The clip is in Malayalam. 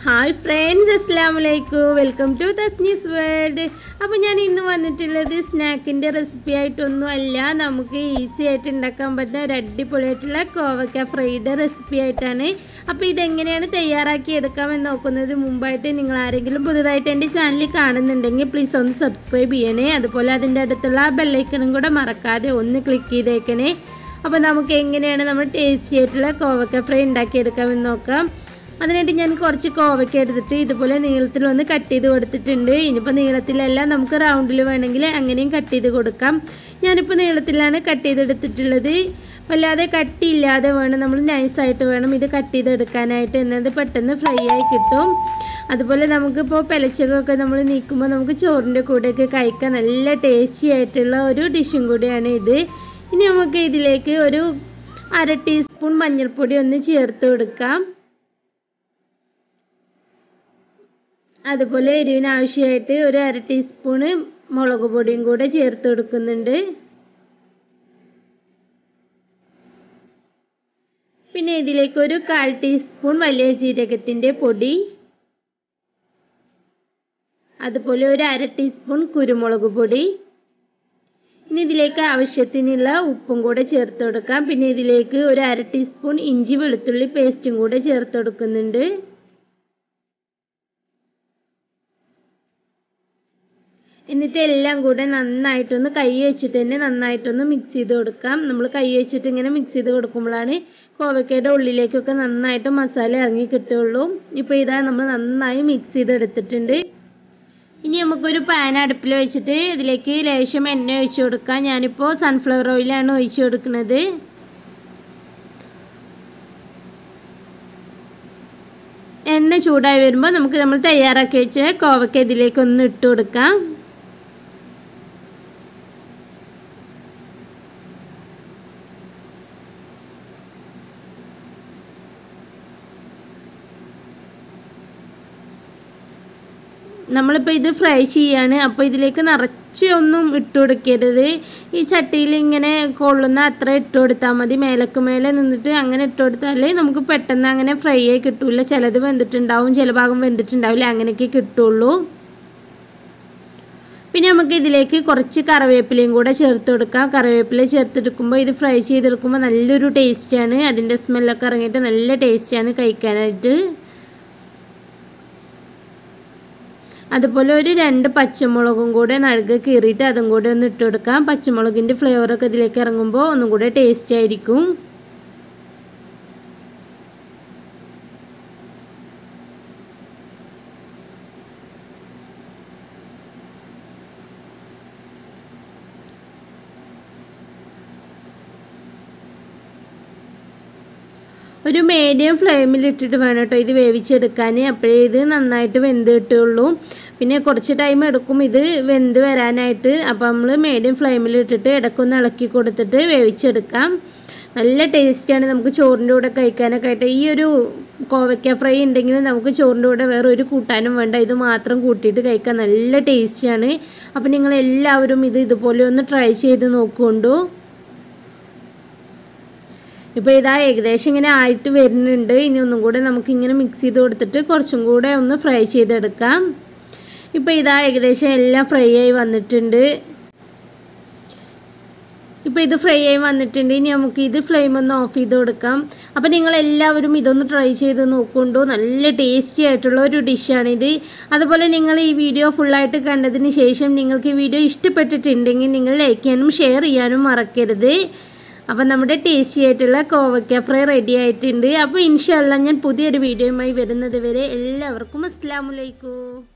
ഹായ് ഫ്രണ്ട്സ് അസ്സാം വലൈക്കും വെൽക്കം ടു തസ്നീസ് വേൾഡ് അപ്പോൾ ഞാൻ ഇന്ന് വന്നിട്ടുള്ളത് സ്നാക്കിൻ്റെ റെസിപ്പി ആയിട്ടൊന്നും അല്ല നമുക്ക് ഈസി ആയിട്ട് ഉണ്ടാക്കാൻ പറ്റുന്ന ഒരു അടിപൊളിയായിട്ടുള്ള കോവക്ക ഫ്രൈഡ് റെസിപ്പി ആയിട്ടാണ് അപ്പോൾ ഇതെങ്ങനെയാണ് തയ്യാറാക്കി എടുക്കാമെന്ന് നോക്കുന്നതിന് മുമ്പായിട്ട് നിങ്ങൾ ആരെങ്കിലും പുതുതായിട്ട് എൻ്റെ ചാനൽ കാണുന്നുണ്ടെങ്കിൽ പ്ലീസ് ഒന്ന് സബ്സ്ക്രൈബ് ചെയ്യണേ അതുപോലെ അതിൻ്റെ അടുത്തുള്ള ആ ബെല്ലൈക്കണും കൂടെ മറക്കാതെ ഒന്ന് ക്ലിക്ക് ചെയ്തേക്കണേ അപ്പോൾ നമുക്ക് എങ്ങനെയാണ് നമ്മൾ ടേസ്റ്റി ആയിട്ടുള്ള കോവക്ക ഫ്രൈ ഉണ്ടാക്കിയെടുക്കാമെന്ന് നോക്കാം അതിനായിട്ട് ഞാൻ കുറച്ച് കോവയ്ക്ക എടുത്തിട്ട് ഇതുപോലെ നീളത്തിൽ ഒന്ന് കട്ട് ചെയ്ത് കൊടുത്തിട്ടുണ്ട് ഇനിയിപ്പോൾ നീളത്തിലല്ല നമുക്ക് റൗണ്ടിൽ വേണമെങ്കിൽ അങ്ങനെയും കട്ട് ചെയ്ത് കൊടുക്കാം ഞാനിപ്പോൾ നീളത്തിലാണ് കട്ട് ചെയ്തെടുത്തിട്ടുള്ളത് വല്ലാതെ കട്ടിയില്ലാതെ വേണം നമ്മൾ നൈസായിട്ട് വേണം ഇത് കട്ട് ചെയ്തെടുക്കാനായിട്ട് എന്നത് പെട്ടെന്ന് ഫ്രൈ ആയി കിട്ടും അതുപോലെ നമുക്കിപ്പോൾ പെലച്ചകൊക്കെ നമ്മൾ നീക്കുമ്പോൾ നമുക്ക് ചോറിൻ്റെ കൂടെയൊക്കെ കഴിക്കാൻ നല്ല ടേസ്റ്റി ആയിട്ടുള്ള ഒരു ഡിഷും കൂടിയാണ് ഇത് ഇനി നമുക്ക് ഇതിലേക്ക് ഒരു അര ടീസ്പൂൺ മഞ്ഞൾപ്പൊടി ഒന്ന് ചേർത്ത് കൊടുക്കാം അതുപോലെ എരിവിന് ആവശ്യമായിട്ട് ഒരു അര ടീസ്പൂണ് മുളക് പൊടിയും കൂടെ ചേർത്ത് കൊടുക്കുന്നുണ്ട് പിന്നെ ഇതിലേക്ക് ഒരു കാൽ ടീസ്പൂൺ വലിയ ജീരകത്തിൻ്റെ പൊടി അതുപോലെ ഒരു അര ടീസ്പൂൺ കുരുമുളക് പൊടി ഇനി ഇതിലേക്ക് ആവശ്യത്തിനുള്ള ഉപ്പും കൂടെ ചേർത്ത് കൊടുക്കാം പിന്നെ ഇതിലേക്ക് ഒരു അര ടീസ്പൂൺ ഇഞ്ചി വെളുത്തുള്ളി പേസ്റ്റും കൂടെ ചേർത്ത് കൊടുക്കുന്നുണ്ട് എന്നിട്ട് എല്ലാം കൂടെ നന്നായിട്ടൊന്ന് കൈ വെച്ചിട്ട് തന്നെ നന്നായിട്ടൊന്ന് മിക്സ് ചെയ്ത് കൊടുക്കാം നമ്മൾ കൈ വെച്ചിട്ട് ഇങ്ങനെ മിക്സ് ചെയ്ത് കൊടുക്കുമ്പോഴാണ് കോവക്കയുടെ ഉള്ളിലേക്കൊക്കെ നന്നായിട്ട് മസാല ഇറങ്ങി കിട്ടുള്ളൂ ഇപ്പോൾ ഇതാ നമ്മൾ നന്നായി മിക്സ് ചെയ്തെടുത്തിട്ടുണ്ട് ഇനി നമുക്കൊരു പാൻ അടുപ്പിൽ വെച്ചിട്ട് ഇതിലേക്ക് ലേശം എണ്ണ ഒഴിച്ചു കൊടുക്കാം ഞാനിപ്പോൾ സൺഫ്ലവർ ഓയിലാണ് ഒഴിച്ചു കൊടുക്കുന്നത് എണ്ണ ചൂടായി വരുമ്പോൾ നമുക്ക് നമ്മൾ തയ്യാറാക്കി വെച്ച കോവക്ക ഇതിലേക്ക് ഒന്ന് ഇട്ട് കൊടുക്കാം നമ്മളിപ്പോൾ ഇത് ഫ്രൈ ചെയ്യാണ് അപ്പോൾ ഇതിലേക്ക് നിറച്ച് ഒന്നും ഇട്ട് കൊടുക്കരുത് ഈ ചട്ടിയിൽ ഇങ്ങനെ കൊള്ളുന്ന അത്ര ഇട്ട് കൊടുത്താൽ മതി മേലക്ക് മേലെ നിന്നിട്ട് അങ്ങനെ ഇട്ട് കൊടുത്താലേ നമുക്ക് പെട്ടെന്ന് അങ്ങനെ ഫ്രൈ ആയി കിട്ടില്ല ചിലത് വെന്തിട്ടുണ്ടാവും ചില ഭാഗം വെന്തിട്ടുണ്ടാവില്ല അങ്ങനെയൊക്കെ കിട്ടുള്ളൂ പിന്നെ നമുക്ക് ഇതിലേക്ക് കുറച്ച് കറിവേപ്പിലയും കൂടെ ചേർത്ത് കൊടുക്കാം കറിവേപ്പില ചേർത്തെടുക്കുമ്പോൾ ഇത് ഫ്രൈ ചെയ്തെടുക്കുമ്പോൾ നല്ലൊരു ടേസ്റ്റാണ് അതിൻ്റെ സ്മെല്ലൊക്കെ ഇറങ്ങിയിട്ട് നല്ല ടേസ്റ്റാണ് കഴിക്കാനായിട്ട് അതുപോലെ ഒരു രണ്ട് പച്ചമുളകും കൂടെ നഴുക കീറിയിട്ട് അതും കൂടെ ഒന്ന് ഇട്ട് കൊടുക്കാം പച്ചമുളകിൻ്റെ ഫ്ലേവറൊക്കെ ഇതിലേക്ക് ഇറങ്ങുമ്പോൾ ഒന്നും കൂടെ ടേസ്റ്റ് ആയിരിക്കും ഒരു മീഡിയം ഫ്ലെയിമിൽ ഇട്ടിട്ട് വേണം കേട്ടോ ഇത് വേവിച്ചെടുക്കാൻ അപ്പോഴേ ഇത് നന്നായിട്ട് വെന്ത് കിട്ടുള്ളൂ പിന്നെ കുറച്ച് ടൈം എടുക്കും ഇത് വെന്ത് വരാനായിട്ട് അപ്പോൾ നമ്മൾ മീഡിയം ഫ്ലെയിമിൽ ഇട്ടിട്ട് ഇടയ്ക്കൊന്ന് ഇളക്കി കൊടുത്തിട്ട് വേവിച്ചെടുക്കാം നല്ല ടേസ്റ്റാണ് നമുക്ക് ചോറിൻ്റെ കൂടെ കഴിക്കാനൊക്കെ ആയിട്ട് ഈ ഒരു കോവയ്ക്ക ഫ്രൈ ഉണ്ടെങ്കിൽ നമുക്ക് ചോറിൻ്റെ കൂടെ വേറെ ഒരു കൂട്ടാനും വേണ്ട ഇത് മാത്രം കൂട്ടിയിട്ട് കഴിക്കാൻ നല്ല ടേസ്റ്റിയാണ് അപ്പോൾ നിങ്ങൾ എല്ലാവരും ഇത് ഇതുപോലെ ഒന്ന് ട്രൈ ചെയ്ത് നോക്കുകൊണ്ടു ഇപ്പോൾ ഇതാ ഏകദേശം ഇങ്ങനെ ആയിട്ട് വരുന്നുണ്ട് ഇനി ഒന്നും കൂടെ നമുക്ക് ഇങ്ങനെ മിക്സ് ചെയ്ത് കൊടുത്തിട്ട് കുറച്ചും കൂടെ ഒന്ന് ഫ്രൈ ചെയ്തെടുക്കാം ഇപ്പോൾ ഇതാ ഏകദേശം എല്ലാം ഫ്രൈ ആയി വന്നിട്ടുണ്ട് ഇപ്പോൾ ഇത് ഫ്രൈ ആയി വന്നിട്ടുണ്ട് ഇനി നമുക്ക് ഇത് ഫ്ലെയിം ഒന്ന് ഓഫ് ചെയ്ത് കൊടുക്കാം അപ്പോൾ നിങ്ങൾ എല്ലാവരും ഇതൊന്ന് ട്രൈ ചെയ്ത് നോക്കുകൊണ്ടു നല്ല ടേസ്റ്റി ആയിട്ടുള്ള ഒരു ഡിഷാണിത് അതുപോലെ നിങ്ങൾ ഈ വീഡിയോ ഫുള്ളായിട്ട് കണ്ടതിന് ശേഷം നിങ്ങൾക്ക് ഈ വീഡിയോ ഇഷ്ടപ്പെട്ടിട്ടുണ്ടെങ്കിൽ നിങ്ങൾ ലൈക്ക് ചെയ്യാനും ഷെയർ ചെയ്യാനും മറക്കരുത് അപ്പം നമ്മുടെ ടേസ്റ്റി ആയിട്ടുള്ള കോവയ്ക്ക ഫ്രൈ റെഡി ആയിട്ടുണ്ട് അപ്പോൾ ഇൻഷല്ല ഞാൻ പുതിയൊരു വീഡിയോയുമായി വരുന്നത് വരെ എല്ലാവർക്കും അസ്സാമലൈക്കും